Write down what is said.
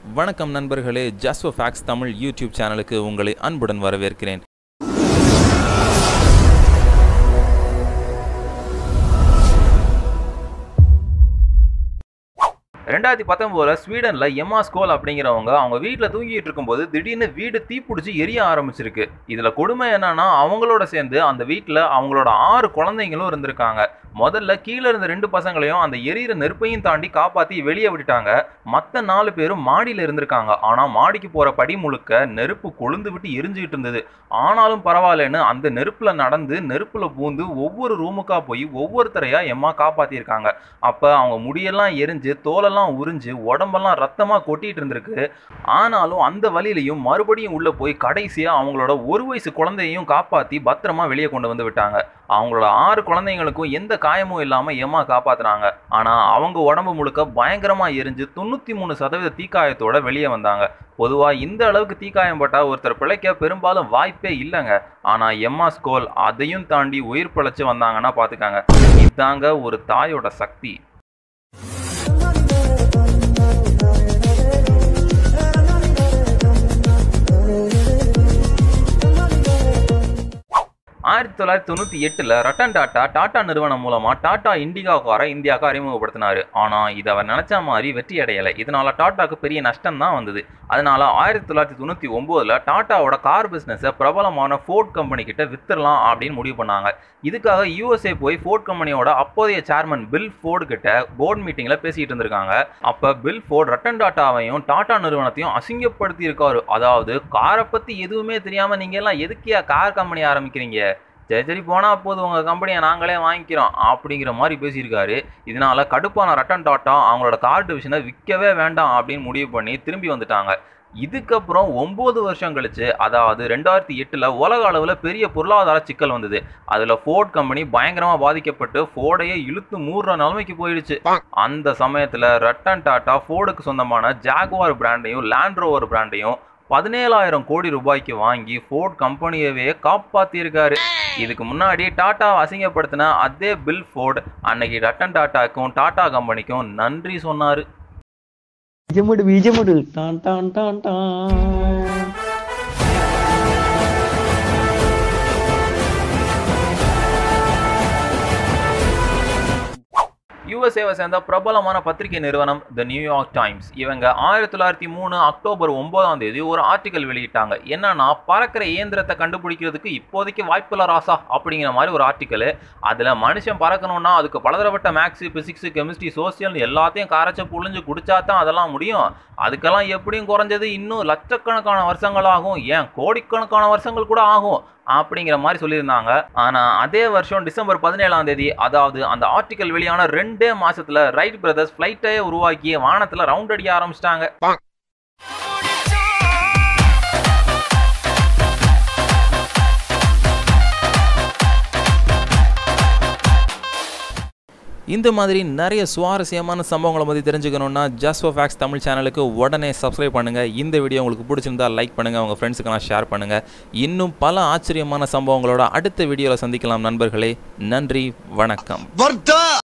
வணக்கம் நண்பர்களே just facts Tamil YouTube சேனலுக்கு உங்களை அன்புடன் வரவேற்கிறேன் ரெண்டாயிரத்தி பத்தொம்போதில் ஸ்வீடனில் எம்மா ஸ்கோல் அப்படிங்கிறவங்க அவங்க வீட்டில் தூங்கிட்டு இருக்கும்போது திடீர்னு வீடு தீப்பிடிச்சி எரிய ஆரம்பிச்சிருக்கு இதில் கொடுமை என்னன்னா அவங்களோட சேர்ந்து அந்த வீட்டில் அவங்களோட ஆறு குழந்தைங்களும் இருந்திருக்காங்க முதல்ல கீழே இருந்த ரெண்டு பசங்களையும் அந்த எரியிற நெருப்பையும் தாண்டி காப்பாற்றி வெளியே விட்டுட்டாங்க மற்ற நாலு பேரும் மாடியில் இருந்திருக்காங்க ஆனால் மாடிக்கு போகிற படி முழுக்க நெருப்பு கொழுந்து விட்டு எரிஞ்சுக்கிட்டு இருந்தது ஆனாலும் பரவாயில்லன்னு அந்த நெருப்பில் நடந்து நெருப்பில் பூந்து ஒவ்வொரு ரூமுக்கா போய் ஒவ்வொருத்தரையா எம்மா காப்பாற்றியிருக்காங்க அப்போ அவங்க முடியெல்லாம் எரிஞ்சு தோலெல்லாம் உறிஞ்சு உடம்பெல்லாம் ரத்தமாக கொட்டிட்டு இருந்திருக்கு ஆனாலும் அந்த வழியிலையும் மறுபடியும் உள்ளே போய் கடைசியாக அவங்களோட ஒரு வயசு குழந்தையையும் காப்பாற்றி பத்திரமா வெளியே கொண்டு வந்து விட்டாங்க அவங்களோட ஆறு குழந்தைங்களுக்கும் எந்த காயமும் இல்லாமல் எம்மா காப்பாத்துனாங்க ஆனால் அவங்க உடம்பு முழுக்க பயங்கரமாக எரிஞ்சு தொண்ணூற்றி மூணு சதவீத தீக்காயத்தோட வெளியே வந்தாங்க பொதுவாக இந்த அளவுக்கு தீக்காயம் பட்டா ஒருத்தர் பிழைக்க பெரும்பாலும் வாய்ப்பே இல்லைங்க ஆனால் எம்மா ஸ்கோல் அதையும் தாண்டி உயிர் பிழைச்சு வந்தாங்கன்னா பார்த்துக்காங்க இதாங்க ஒரு தாயோட சக்தி ஆயிரத்தி தொள்ளாயிரத்தி தொண்ணூற்றி எட்டில் ரட்டன் டாட்டா டாடா நிறுவனம் மூலமாக டாடா இண்டிகா காரை இந்தியாவுக்கு அறிமுகப்படுத்தினார் ஆனால் இது அவர் நினச்ச மாதிரி வெற்றி அடையலை இதனால் டாட்டாக்கு பெரிய நஷ்டம் தான் வந்தது அதனால ஆயிரத்தி தொள்ளாயிரத்தி தொண்ணூற்றி ஒம்போதில் டாட்டாவோட கார் பிஸ்னஸை பிரபலமான ஃபோர்ட் கம்பெனி கிட்ட வித்துடலாம் அப்படின்னு முடிவு பண்ணாங்க இதுக்காக யூஎஸ்ஏ போய் ஃபோர்ட் கம்பெனியோட அப்போதைய சேர்மன் பில் ஃபோர்டு கிட்ட போர்டு மீட்டிங்கில் பேசிகிட்டு இருந்திருக்காங்க அப்போ பில் ஃபோர்ட் ரட்டன் டாட்டாவையும் டாடா நிறுவனத்தையும் அசிங்கப்படுத்தி இருக்காரு அதாவது காரை பற்றி எதுவுமே தெரியாமல் நீங்கள் எல்லாம் எதுக்கியா கார் கம்பெனி ஆரம்பிக்கிறீங்க சரி சரி போனால் போது உங்கள் கம்பெனியை நாங்களே வாங்கிக்கிறோம் அப்படிங்கிற மாதிரி பேசியிருக்காரு இதனால கடுப்பான ரட்டன் டாட்டா அவங்களோட கார் டிவிஷனை விற்கவே வேண்டாம் அப்படின்னு முடிவு பண்ணி திரும்பி வந்துட்டாங்க இதுக்கப்புறம் ஒம்பது வருஷம் கழிச்சு அதாவது ரெண்டாயிரத்தி எட்டில் உலக அளவில் பெரிய பொருளாதார சிக்கல் வந்தது அதில் ஃபோர்ட் கம்பெனி பயங்கரமாக பாதிக்கப்பட்டு ஃபோர்டையே இழுத்து மூடுற நிலைமைக்கு போயிடுச்சு அந்த சமயத்தில் ரட்டன் டாட்டா ஃபோர்டுக்கு சொந்தமான ஜாகுவார் பிராண்டையும் லேண்ட் ரோவர் பிராண்டையும் பதினேழாயிரம் கோடி ரூபாய்க்கு வாங்கி ஃபோர்ட் கம்பெனியவே காப்பாற்றியிருக்காரு இதுக்கு முன்னாடி டாட்டாவை அசிங்கப்படுத்தின அதே பில் ஃபோர்ட் அன்னைக்கு ரட்டன் டாட்டாக்கும் டாடா கம்பெனிக்கும் நன்றி சொன்னார் ബീജമുട് ബീജമുട് ടാൻ ടാൻ ടാൻ ടാൻ யூஎஸ்ஏவை சேர்ந்த பிரபலமான பத்திரிகை நிறுவனம் த நியூயார்க் டைம்ஸ் இவங்க ஆயிரத்தி தொள்ளாயிரத்தி மூணு அக்டோபர் ஒன்பதாம் தேதி ஒரு ஆர்டிக்கல் வெளியிட்டாங்க என்னன்னா பறக்கிற இயந்திரத்தை கண்டுபிடிக்கிறதுக்கு இப்போதைக்கு வாய்ப்பில்ல ராசா அப்படிங்கிற மாதிரி ஒரு ஆர்டிக்கல் அதில் மனுஷன் பறக்கணும்னா அதுக்கு பலதரப்பட்ட மேக்ஸ் பிசிக்ஸ் கெமிஸ்ட்ரி சோசியல் எல்லாத்தையும் கரைச்சி புழிஞ்சு குடிச்சா தான் அதெல்லாம் முடியும் அதுக்கெல்லாம் எப்படியும் குறைஞ்சது இன்னும் லட்சக்கணக்கான வருஷங்கள் ஆகும் ஏன் கோடிக்கணக்கான வருஷங்கள் கூட ஆகும் அப்படிங்கிற மாதிரி சொல்லியிருந்தாங்க ஆனால் அதே வருஷம் டிசம்பர் பதினேழாம் தேதி அதாவது அந்த ஆர்டிக்கல் வெளியான ரெண்டே மாசத்துல ரைட் பிரதர்ஸ் ஃப்ளைட்டையே உருவாக்கி வானத்தில் ரவுண்ட் அடிக்க ஆரம்பிச்சிட்டாங்க இந்த மாதிரி நிறைய சுவாரஸ்யமான சம்பவங்களை பற்றி தெரிஞ்சுக்கணுன்னா ஜஸ்ட் ஃபார் ஃபேக்ஸ் தமிழ் சேனலுக்கு உடனே சப்ஸ்கிரைப் பண்ணுங்கள் இந்த வீடியோ உங்களுக்கு பிடிச்சிருந்தா லைக் பண்ணுங்கள் உங்கள் ஃப்ரெண்ட்ஸுக்கெல்லாம் ஷேர் பண்ணுங்கள் இன்னும் பல ஆச்சரியமான சம்பவங்களோட அடுத்த வீடியோவில் சந்திக்கலாம் நண்பர்களே நன்றி வணக்கம் வர்த்தா